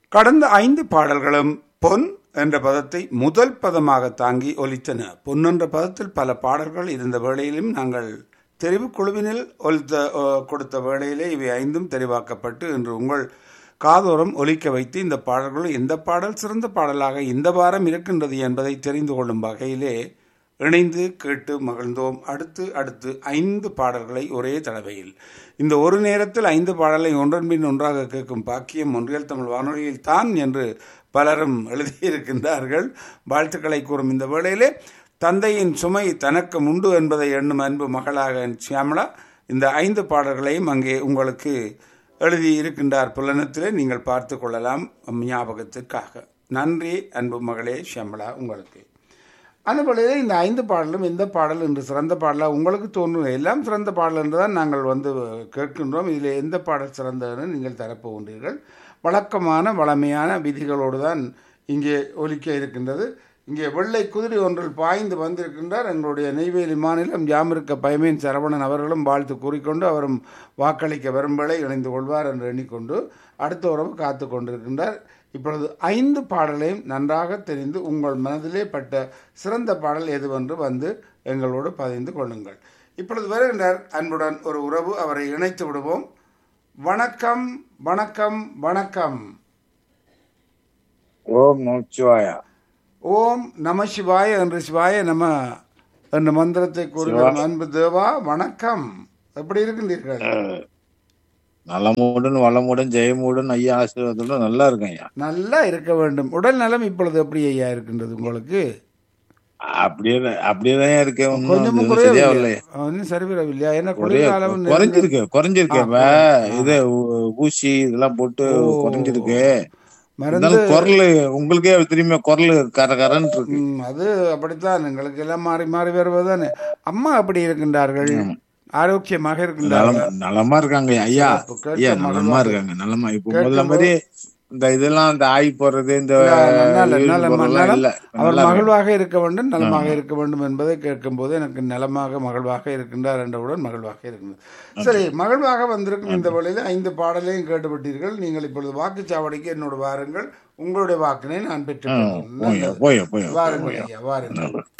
கடந்த ஐந்து பாடல்களும் பொன் என்ற பதத்தை முதல் பதமாக தாங்கி ஒலித்தன பொன் என்ற பதத்தில் பல பாடல்கள் இருந்த வேளையிலும் நாங்கள் தெரிவு குழுவினில் ஒலித்த அஹ், கொடுத்த வேளையிலே இவை ஐந்தும் தெரிவாக்கப்பட்டு இன்று உங்கள் காதோரம் ஒலிக்க வைத்து இந்த பாடல்கள் எந்த பாடல் சிறந்த பாடலாக இந்த வாரம் இருக்கின்றது என்பதை தெரிந்து கொள்ளும் வகையிலே இணைந்து கேட்டு மகிழ்ந்தோம் அடுத்து அடுத்து ஐந்து பாடல்களை ஒரே தடவையில் இந்த ஒரு நேரத்தில் ஐந்து பாடலை ஒன்றன் பின் ஒன்றாக கேட்கும் பாக்கியம் ஒன்றியல் தமிழ் வானொலியில் தான் என்று பலரும் எழுதியிருக்கின்றார்கள் வாழ்த்துக்களை கூறும் இந்த வேளையிலே தந்தையின் சுமை தனக்கு உண்டு என்பதை எண்ணும் அன்பு மகளாக சியாமளா இந்த ஐந்து பாடல்களையும் அங்கே உங்களுக்கு எழுதி இருக்கின்றார் புலனத்திலே நீங்கள் பார்த்து கொள்ளலாம் ஞாபகத்திற்காக நன்றி அன்பு மகளே ஷியாமளா உங்களுக்கு அந்த வழியில் இந்த ஐந்து பாடலும் எந்த பாடல் என்று சிறந்த பாடலாக உங்களுக்கு தோன்றும் எல்லாம் சிறந்த பாடல் என்று தான் நாங்கள் வந்து கேட்கின்றோம் இதில் எந்த பாடல் சிறந்ததுன்னு நீங்கள் தரப்போகின்றீர்கள் வழக்கமான வளமையான விதிகளோடு தான் இங்கே ஒலிக்க இருக்கின்றது இங்கே வெள்ளை குதிரை ஒன்றில் பாய்ந்து வந்திருக்கின்றார் எங்களுடைய நெய்வேலி மாநிலம் ஜாமிருக்க பயமேன் சரவணன் அவர்களும் வாழ்த்து கூறிக்கொண்டு அவரும் வாக்களிக்க வரும்பலை இணைந்து கொள்வார் என்று எண்ணிக்கொண்டு அடுத்த உறவு காத்து கொண்டிருக்கின்றார் இப்பொழுது ஐந்து பாடலையும் நன்றாக தெரிந்து உங்கள் மனதிலே பட்ட சிறந்த பாடல் எதுவென்று வந்து எங்களோடு பதிந்து கொள்ளுங்கள் இப்பொழுது வருகின்றார் அன்புடன் ஒரு உறவு அவரை இணைத்து விடுவோம் வணக்கம் வணக்கம் வணக்கம் ஓம் நமச்சிவாயா ஓம் நம சிவாய என்று சிவாய நம என்ற மந்திரத்தை கூறுகிறோம் அன்பு தேவா வணக்கம் எப்படி இருக்கின்றீர்கள் நலமுடன் வளமுடன் ஜெயமுடன் ஐயா ஆசீர்வாதத்துடன் நல்லா இருக்கேன் ஐயா நல்லா இருக்க வேண்டும் உடல் நலம் இப்பொழுது எப்படி ஐயா இருக்கின்றது உங்களுக்கு அப்படியே அப்படியே தான் இருக்கேன் ஒண்ணும் கொஞ்சமும் அது சரியா குறையவில்லை இல்லையே ஒன்றும் சரிவிடவில்லையா ஏன்னா ஒரே குளிர்காலம் நெருங்க- குறைஞ்சிருக்கு குறைஞ்சிருக்கு ஆ, இப்ப ஆ. இது ஊ- ஊசி இதெல்லாம் போட்டு ஓ. குறைஞ்சிருக்கு மருந்து இருந்தாலும் குரல் உங்களுக்கே திரும்பி குரல் கர கரன்னு இருக்கு ம், அது அப்படித்தான் எங்களுக்கு எல்லாம் மாறி மாறி வருவதுதானே அம்மா எப்படி இருக்கின்றார்கள் ஆரோக்கியமாக இருக்கின்றார்கள் நலம் நலமா இருக்காங்க ஐயா சிறப்பு. கேட்க ஐயா மகிழ்வா நலமா இருக்கு. இருக்காங்க நலமா இப்ப கேட்கும் முதல்ல மாதிரி இந்த இதெல்லாம் இந்த ஆய் போடுறது இந்த நல்ல யூஸ் நல்ல போடுறதெல்லாம் நலம் இல்ல அவர் நல்லா இருக்கு. மகிழ்வாக இருக்க வேண்டும் நலமாக இருக்க வேண்டும் என்பதை கேட்கும்போது எனக்கு நலமாக மகிழ்வாக இருக்கின்றார் என்றவுடன் மகிழ்வாக இருக்கின்றது சரி மகிழ்வாக வந்திருக்கும் இந்த வழியில் ஐந்து பாடலையும் கேட்டுவிட்டீர்கள் நீங்கள் இப்பொழுது வாக்குச்சாவடிக்கு என்னோடு வாருங்கள் உங்களுடைய வாக்கினை நான் பெற்றுக் ஆ, கொள்கிறேன். போய் நல்லது. போய் போய் வாருங்கள் ஐயா வாருங்கள்